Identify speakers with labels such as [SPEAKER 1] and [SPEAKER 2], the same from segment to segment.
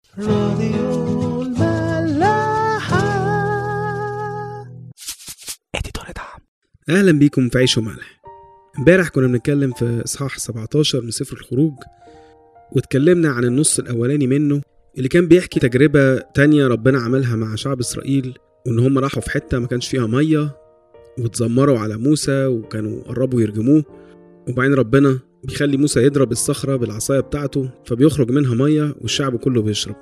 [SPEAKER 1] راديو الملاحة
[SPEAKER 2] اديتور دعم
[SPEAKER 3] اهلا بيكم في عيش وملح امبارح كنا بنتكلم في اصحاح 17 من سفر الخروج واتكلمنا عن النص الاولاني منه اللي كان بيحكي تجربة تانية ربنا عملها مع شعب اسرائيل وان هم راحوا في حتة ما كانش فيها مية واتذمروا على موسى وكانوا قربوا يرجموه وبعدين ربنا بيخلي موسى يضرب الصخرة بالعصاية بتاعته فبيخرج منها مية والشعب كله بيشرب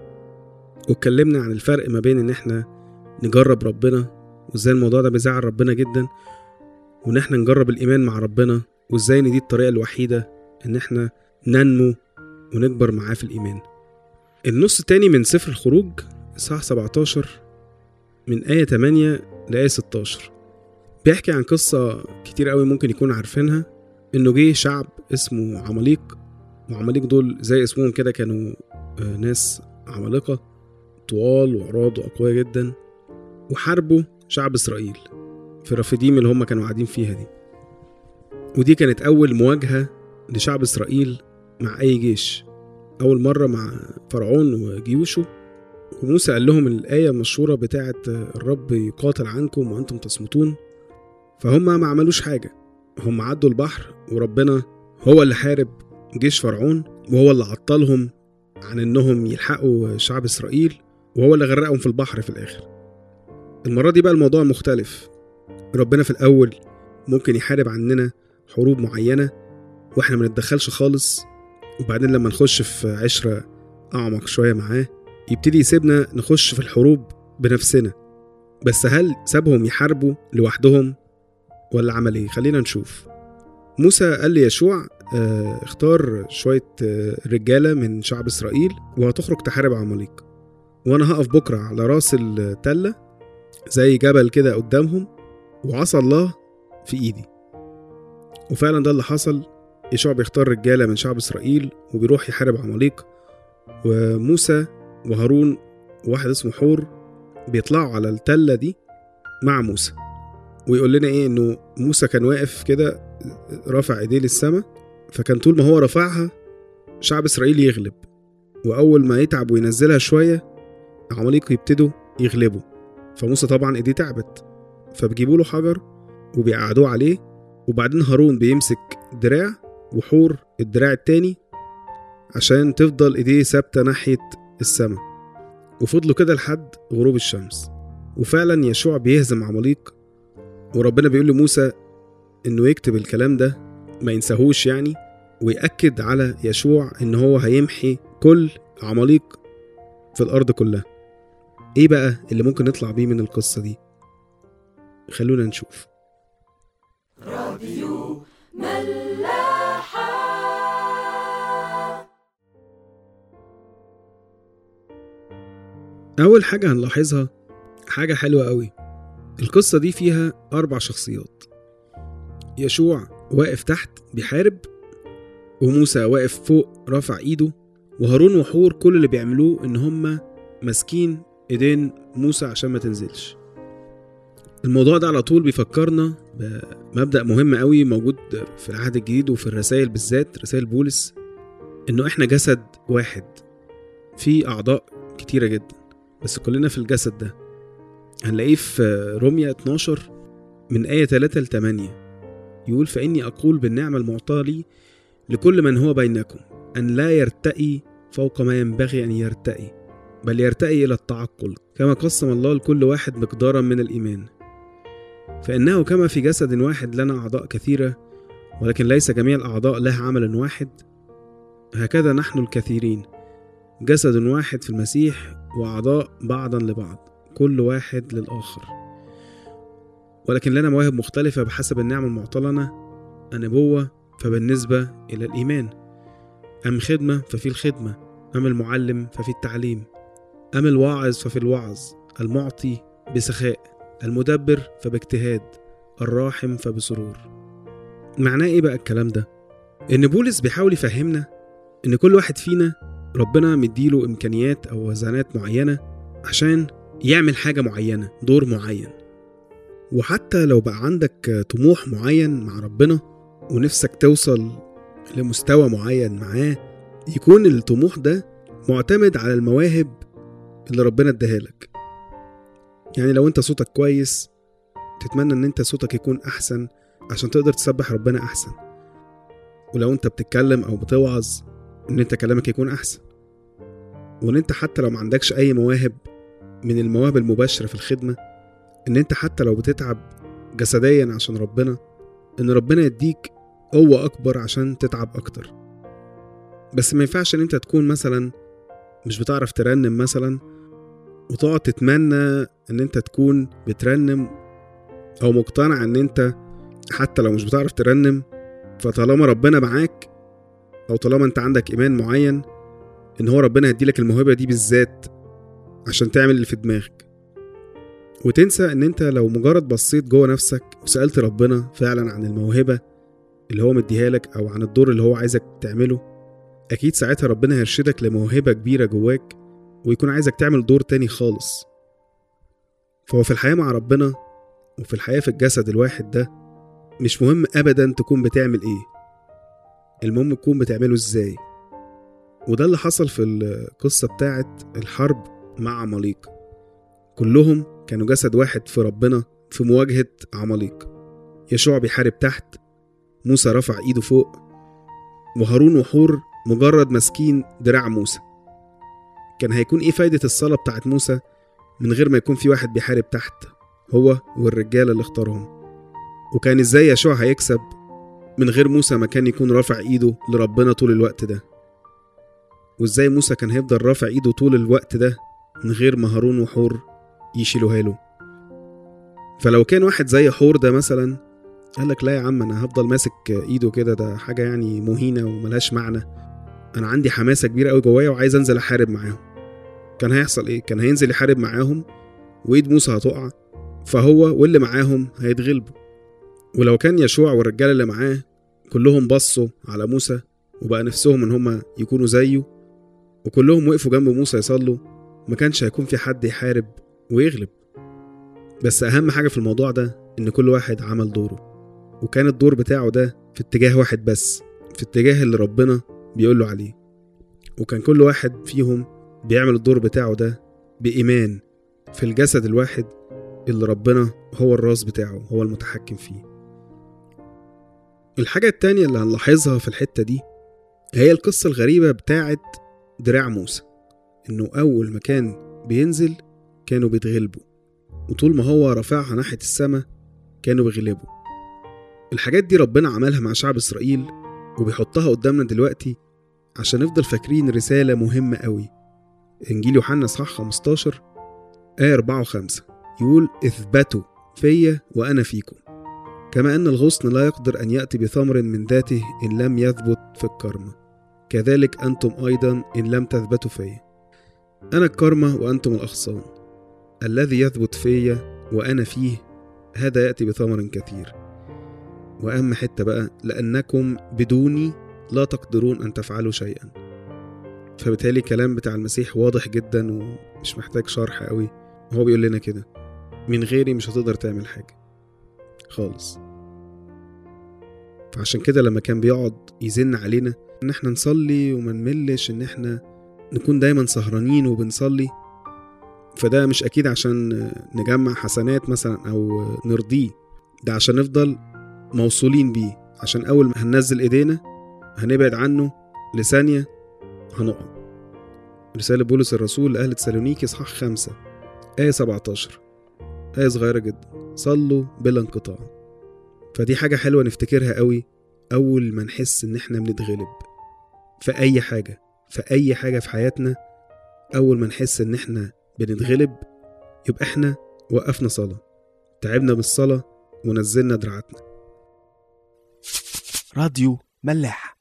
[SPEAKER 3] واتكلمنا عن الفرق ما بين ان احنا نجرب ربنا وازاي الموضوع ده بيزعل ربنا جدا وان احنا نجرب الايمان مع ربنا وازاي ان دي الطريقه الوحيده ان احنا ننمو ونكبر معاه في الايمان النص التاني من سفر الخروج اصحاح 17 من آية 8 لآية 16 بيحكي عن قصة كتير قوي ممكن يكون عارفينها إنه جه شعب اسمه عماليق وعماليق دول زي اسمهم كده كانوا آه، ناس عمالقة طوال وعراض وأقوياء جدا وحاربوا شعب إسرائيل في رافديم اللي هم كانوا قاعدين فيها دي ودي كانت أول مواجهة لشعب إسرائيل مع أي جيش أول مرة مع فرعون وجيوشه وموسى قال لهم الآية المشهورة بتاعة الرب يقاتل عنكم وأنتم تصمتون فهم ما عملوش حاجة هم عدوا البحر وربنا هو اللي حارب جيش فرعون وهو اللي عطلهم عن انهم يلحقوا شعب اسرائيل وهو اللي غرقهم في البحر في الاخر المرة دي بقى الموضوع مختلف ربنا في الأول ممكن يحارب عننا حروب معينة واحنا ما نتدخلش خالص وبعدين لما نخش في عشرة أعمق شوية معاه يبتدي يسيبنا نخش في الحروب بنفسنا بس هل سابهم يحاربوا لوحدهم ولا عمل ايه خلينا نشوف موسى قال ليشوع اه اختار شوية اه رجالة من شعب إسرائيل وهتخرج تحارب عماليق وأنا هقف بكرة على راس التلة زي جبل كده قدامهم وعصا الله في ايدي وفعلا ده اللي حصل يشوع بيختار رجاله من شعب اسرائيل وبيروح يحارب عماليق وموسى وهارون وواحد اسمه حور بيطلعوا على التله دي مع موسى ويقول لنا ايه انه موسى كان واقف كده رافع ايديه للسماء فكان طول ما هو رافعها شعب اسرائيل يغلب واول ما يتعب وينزلها شويه عماليق يبتدوا يغلبوا فموسى طبعا ايديه تعبت فبيجيبوا له حجر وبيقعدوه عليه وبعدين هارون بيمسك دراع وحور الدراع التاني عشان تفضل ايديه ثابتة ناحية السماء وفضلوا كده لحد غروب الشمس وفعلا يشوع بيهزم عماليق وربنا بيقول لموسى انه يكتب الكلام ده ما ينساهوش يعني ويأكد على يشوع ان هو هيمحي كل عماليق في الارض كلها ايه بقى اللي ممكن نطلع بيه من القصة دي خلونا نشوف أول حاجة هنلاحظها حاجة حلوة قوي القصة دي فيها أربع شخصيات يشوع واقف تحت بيحارب وموسى واقف فوق رافع إيده وهارون وحور كل اللي بيعملوه إن هما ماسكين إيدين موسى عشان ما تنزلش الموضوع ده على طول بيفكرنا بمبدأ مهم قوي موجود في العهد الجديد وفي الرسائل بالذات رسائل بولس إنه إحنا جسد واحد فيه أعضاء كتيرة جدا بس كلنا في الجسد ده هنلاقيه في روميا 12 من آية 3 ل 8 يقول فإني أقول بالنعمة المعطاة لي لكل من هو بينكم أن لا يرتئي فوق ما ينبغي أن يرتئي بل يرتئي إلى التعقل كما قسم الله لكل واحد مقدارا من الإيمان فإنه كما في جسد واحد لنا أعضاء كثيرة ولكن ليس جميع الأعضاء لها عمل واحد هكذا نحن الكثيرين جسد واحد في المسيح وأعضاء بعضا لبعض كل واحد للآخر ولكن لنا مواهب مختلفة بحسب النعمة المعطاة لنا النبوة فبالنسبة إلى الإيمان أم خدمة ففي الخدمة أم المعلم ففي التعليم أم الواعظ ففي الوعظ المعطي بسخاء المدبر فباجتهاد الراحم فبسرور معناه ايه بقى الكلام ده ان بولس بيحاول يفهمنا ان كل واحد فينا ربنا مديله امكانيات او وزنات معينه عشان يعمل حاجه معينه دور معين وحتى لو بقى عندك طموح معين مع ربنا ونفسك توصل لمستوى معين معاه يكون الطموح ده معتمد على المواهب اللي ربنا اداها لك يعني لو انت صوتك كويس تتمنى ان انت صوتك يكون احسن عشان تقدر تسبح ربنا احسن ولو انت بتتكلم او بتوعظ ان انت كلامك يكون احسن وان انت حتى لو ما عندكش اي مواهب من المواهب المباشرة في الخدمة ان انت حتى لو بتتعب جسديا عشان ربنا ان ربنا يديك قوة اكبر عشان تتعب اكتر بس ما ينفعش ان انت تكون مثلا مش بتعرف ترنم مثلا وتقعد تتمنى ان انت تكون بترنم او مقتنع ان انت حتى لو مش بتعرف ترنم فطالما ربنا معاك او طالما انت عندك ايمان معين ان هو ربنا هيديلك الموهبه دي بالذات عشان تعمل اللي في دماغك وتنسى ان انت لو مجرد بصيت جوه نفسك وسالت ربنا فعلا عن الموهبه اللي هو مديها لك او عن الدور اللي هو عايزك تعمله اكيد ساعتها ربنا هيرشدك لموهبه كبيره جواك ويكون عايزك تعمل دور تاني خالص فهو في الحياه مع ربنا وفي الحياه في الجسد الواحد ده مش مهم ابدا تكون بتعمل ايه المهم تكون بتعمله ازاي وده اللي حصل في القصة بتاعت الحرب مع عماليق كلهم كانوا جسد واحد في ربنا في مواجهة عماليق يشوع بيحارب تحت موسى رفع ايده فوق وهارون وحور مجرد ماسكين دراع موسى كان هيكون ايه فايدة الصلاة بتاعت موسى من غير ما يكون في واحد بيحارب تحت هو والرجالة اللي اختارهم وكان ازاي يشوع هيكسب من غير موسى ما كان يكون رافع ايده لربنا طول الوقت ده وازاي موسى كان هيفضل رافع ايده طول الوقت ده من غير ما هارون وحور يشيلوها له فلو كان واحد زي حور ده مثلا قال لك لا يا عم انا هفضل ماسك ايده كده ده حاجه يعني مهينه وملهاش معنى انا عندي حماسه كبيره قوي جوايا وعايز انزل احارب معاهم كان هيحصل ايه كان هينزل يحارب معاهم وايد موسى هتقع فهو واللي معاهم هيتغلبوا ولو كان يشوع والرجاله اللي معاه كلهم بصوا على موسى وبقى نفسهم ان هما يكونوا زيه وكلهم وقفوا جنب موسى يصلوا ما كانش هيكون في حد يحارب ويغلب بس اهم حاجه في الموضوع ده ان كل واحد عمل دوره وكان الدور بتاعه ده في اتجاه واحد بس في اتجاه اللي ربنا بيقول له عليه وكان كل واحد فيهم بيعمل الدور بتاعه ده بإيمان في الجسد الواحد اللي ربنا هو الراس بتاعه هو المتحكم فيه الحاجة التانية اللي هنلاحظها في الحتة دي هي القصة الغريبة بتاعت دراع موسى إنه أول ما كان بينزل كانوا بيتغلبوا وطول ما هو رافعها ناحية السماء كانوا بيغلبوا الحاجات دي ربنا عملها مع شعب إسرائيل وبيحطها قدامنا دلوقتي عشان نفضل فاكرين رسالة مهمة قوي إنجيل يوحنا إصحاح 15 آية 4 و5 يقول اثبتوا فيا وأنا فيكم كما أن الغصن لا يقدر أن يأتي بثمر من ذاته إن لم يثبت في الكرمة كذلك أنتم أيضا إن لم تثبتوا فيا أنا الكرمة وأنتم الأغصان الذي يثبت فيا وأنا فيه هذا يأتي بثمر كثير وأهم حتة بقى لأنكم بدوني لا تقدرون أن تفعلوا شيئا فبالتالي الكلام بتاع المسيح واضح جدا ومش محتاج شرح قوي هو بيقول لنا كده من غيري مش هتقدر تعمل حاجة خالص فعشان كده لما كان بيقعد يزن علينا ان احنا نصلي وما نملش ان احنا نكون دايما سهرانين وبنصلي فده مش اكيد عشان نجمع حسنات مثلا او نرضيه ده عشان نفضل موصولين بيه عشان اول ما هننزل ايدينا هنبعد عنه لثانية هنقع رسالة بولس الرسول لأهل تسالونيكي إصحاح خمسة آية 17 آية صغيرة جدا صلوا بلا انقطاع فدي حاجة حلوة نفتكرها قوي أول ما نحس إن إحنا بنتغلب في أي حاجة في أي حاجة في حياتنا أول ما نحس إن إحنا بنتغلب يبقى إحنا وقفنا صلاة تعبنا بالصلاة ونزلنا دراعاتنا
[SPEAKER 1] راديو ملاح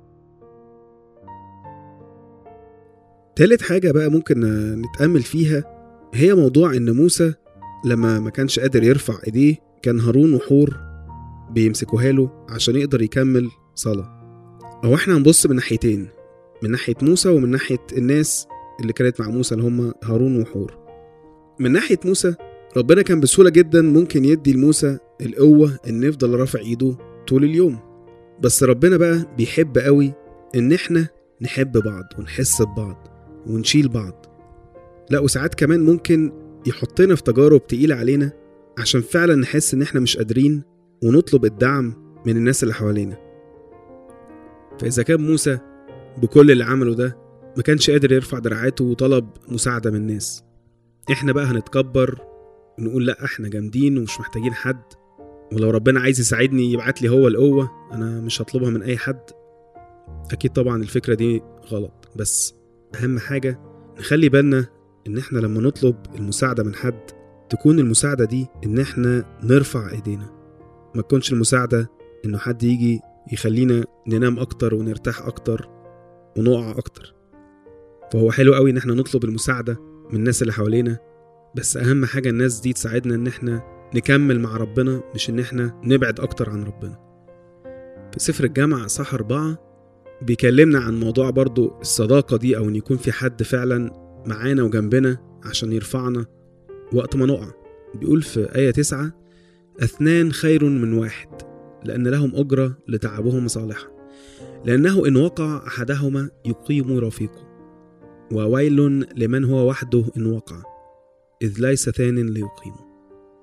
[SPEAKER 3] تالت حاجة بقى ممكن نتأمل فيها هي موضوع إن موسى لما ما كانش قادر يرفع إيديه كان هارون وحور بيمسكوها له عشان يقدر يكمل صلاة أو إحنا هنبص من ناحيتين من ناحية موسى ومن ناحية الناس اللي كانت مع موسى اللي هم هارون وحور من ناحية موسى ربنا كان بسهولة جدا ممكن يدي لموسى القوة إن يفضل رافع إيده طول اليوم بس ربنا بقى بيحب قوي إن إحنا نحب بعض ونحس ببعض ونشيل بعض لا وساعات كمان ممكن يحطنا في تجارب تقيلة علينا عشان فعلا نحس ان احنا مش قادرين ونطلب الدعم من الناس اللي حوالينا فإذا كان موسى بكل اللي عمله ده ما كانش قادر يرفع دراعاته وطلب مساعدة من الناس احنا بقى هنتكبر ونقول لا احنا جامدين ومش محتاجين حد ولو ربنا عايز يساعدني يبعت لي هو القوة انا مش هطلبها من اي حد اكيد طبعا الفكرة دي غلط بس اهم حاجة نخلي بالنا ان احنا لما نطلب المساعدة من حد تكون المساعدة دي ان احنا نرفع ايدينا ما تكونش المساعدة انه حد يجي يخلينا ننام اكتر ونرتاح اكتر ونقع اكتر فهو حلو قوي ان احنا نطلب المساعدة من الناس اللي حوالينا بس اهم حاجة الناس دي تساعدنا ان احنا نكمل مع ربنا مش ان احنا نبعد اكتر عن ربنا في سفر الجامعة صح أربعة بيكلمنا عن موضوع برضو الصداقة دي أو إن يكون في حد فعلا معانا وجنبنا عشان يرفعنا وقت ما نقع بيقول في آية تسعة اثنان خير من واحد لأن لهم أجرة لتعبهم صالحة لأنه إن وقع أحدهما يقيم رفيقه وويل لمن هو وحده إن وقع إذ ليس ثان ليقيمه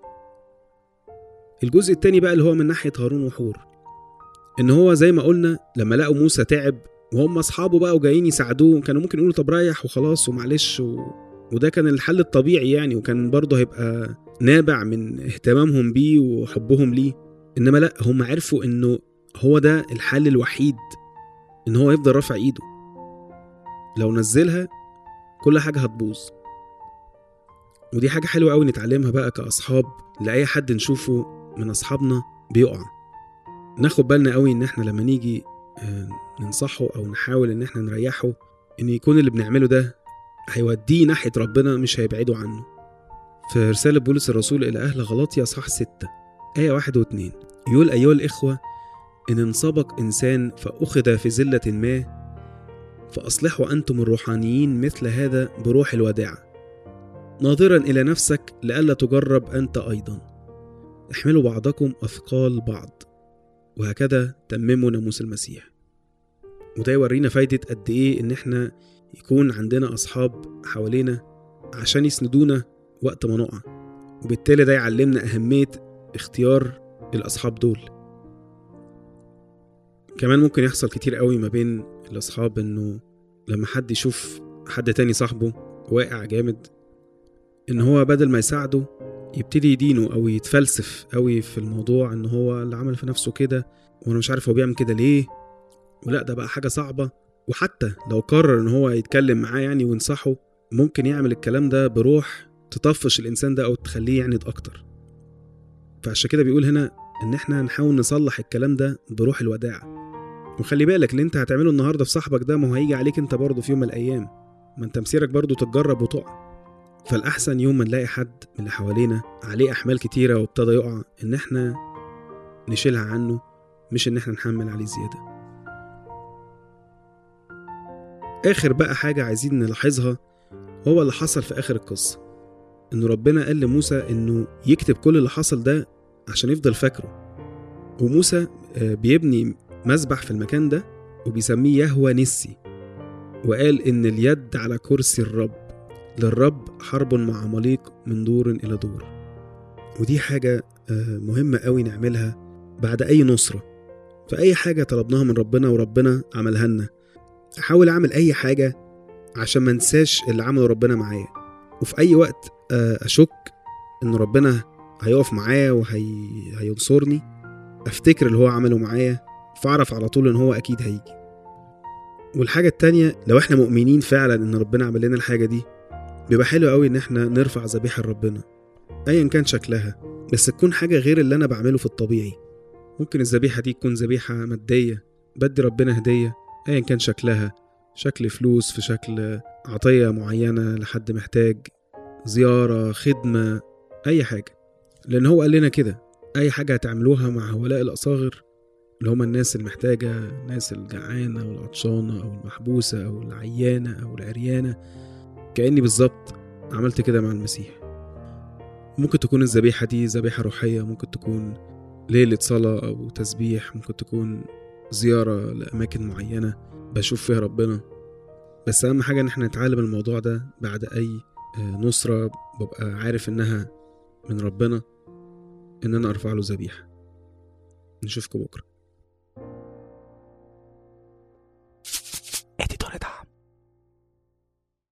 [SPEAKER 3] الجزء التاني بقى اللي هو من ناحية هارون وحور إن هو زي ما قلنا لما لقوا موسى تعب وهم أصحابه بقى وجايين يساعدوه كانوا ممكن يقولوا طب ريح وخلاص ومعلش و... وده كان الحل الطبيعي يعني وكان برضه هيبقى نابع من اهتمامهم بيه وحبهم ليه انما لا هم عرفوا انه هو ده الحل الوحيد ان هو يفضل رافع ايده لو نزلها كل حاجة هتبوظ ودي حاجة حلوة قوي نتعلمها بقى كأصحاب لأي حد نشوفه من أصحابنا بيقع ناخد بالنا قوي إن إحنا لما نيجي آه، ننصحه أو نحاول إن إحنا نريحه إن يكون اللي بنعمله ده هيوديه ناحية ربنا مش هيبعده عنه في رسالة بولس الرسول إلى أهل غلاطيا صح ستة آية واحد واتنين يقول أيها الإخوة إن انسبق إنسان فأخذ في زلة ما فأصلحوا أنتم الروحانيين مثل هذا بروح الوداع ناظرا إلى نفسك لئلا تجرب أنت أيضا احملوا بعضكم أثقال بعض وهكذا تمموا ناموس المسيح وده يورينا فايدة قد إيه إن إحنا يكون عندنا أصحاب حوالينا عشان يسندونا وقت ما نقع وبالتالي ده يعلمنا أهمية اختيار الأصحاب دول كمان ممكن يحصل كتير قوي ما بين الأصحاب إنه لما حد يشوف حد تاني صاحبه واقع جامد إن هو بدل ما يساعده يبتدي يدينه أو يتفلسف قوي في الموضوع إن هو اللي عمل في نفسه كده وأنا مش عارف هو بيعمل كده ليه ولا ده بقى حاجة صعبة وحتى لو قرر إن هو يتكلم معاه يعني وينصحه ممكن يعمل الكلام ده بروح تطفش الإنسان ده أو تخليه يعند أكتر فعشان كده بيقول هنا إن إحنا نحاول نصلح الكلام ده بروح الوداع وخلي بالك اللي انت هتعمله النهارده في صاحبك ده ما هو هيجي عليك انت برضه في يوم من الايام ما انت مسيرك برضه تتجرب وتقع فالاحسن يوم ما نلاقي حد من اللي حوالينا عليه احمال كتيره وابتدى يقع ان احنا نشيلها عنه مش ان احنا نحمل عليه زياده اخر بقى حاجه عايزين نلاحظها هو اللي حصل في اخر القصه ان ربنا قال لموسى انه يكتب كل اللي حصل ده عشان يفضل فاكره وموسى آه، بيبني مسبح في المكان ده وبيسميه يهوى نسي وقال إن اليد على كرسي الرب للرب حرب مع عماليق من دور إلى دور ودي حاجة آه، مهمة قوي نعملها بعد أي نصرة في أي حاجة طلبناها من ربنا وربنا عملها لنا أحاول أعمل أي حاجة عشان ما انساش اللي عمله ربنا معايا وفي أي وقت آه، أشك إن ربنا هيقف معايا وهينصرني أفتكر اللي هو عمله معايا فاعرف على طول ان هو اكيد هيجي والحاجة التانية لو احنا مؤمنين فعلا ان ربنا عمل لنا الحاجة دي بيبقى حلو قوي ان احنا نرفع ذبيحة لربنا ايا كان شكلها بس تكون حاجة غير اللي انا بعمله في الطبيعي ممكن الذبيحة دي تكون ذبيحة مادية بدي ربنا هدية ايا كان شكلها شكل فلوس في شكل عطية معينة لحد محتاج زيارة خدمة أي حاجة لأن هو قال لنا كده أي حاجة هتعملوها مع هؤلاء الأصاغر اللي هما الناس المحتاجة الناس الجعانة والعطشانة أو المحبوسة أو العيانة أو العريانة كأني بالظبط عملت كده مع المسيح ممكن تكون الذبيحة دي ذبيحة روحية ممكن تكون ليلة صلاة أو تسبيح ممكن تكون زيارة لأماكن معينة بشوف فيها ربنا بس اهم حاجه ان احنا نتعلم الموضوع ده بعد اي آه، نصره ببقى عارف انها من ربنا ان انا ارفع له ذبيحه نشوفكم بكره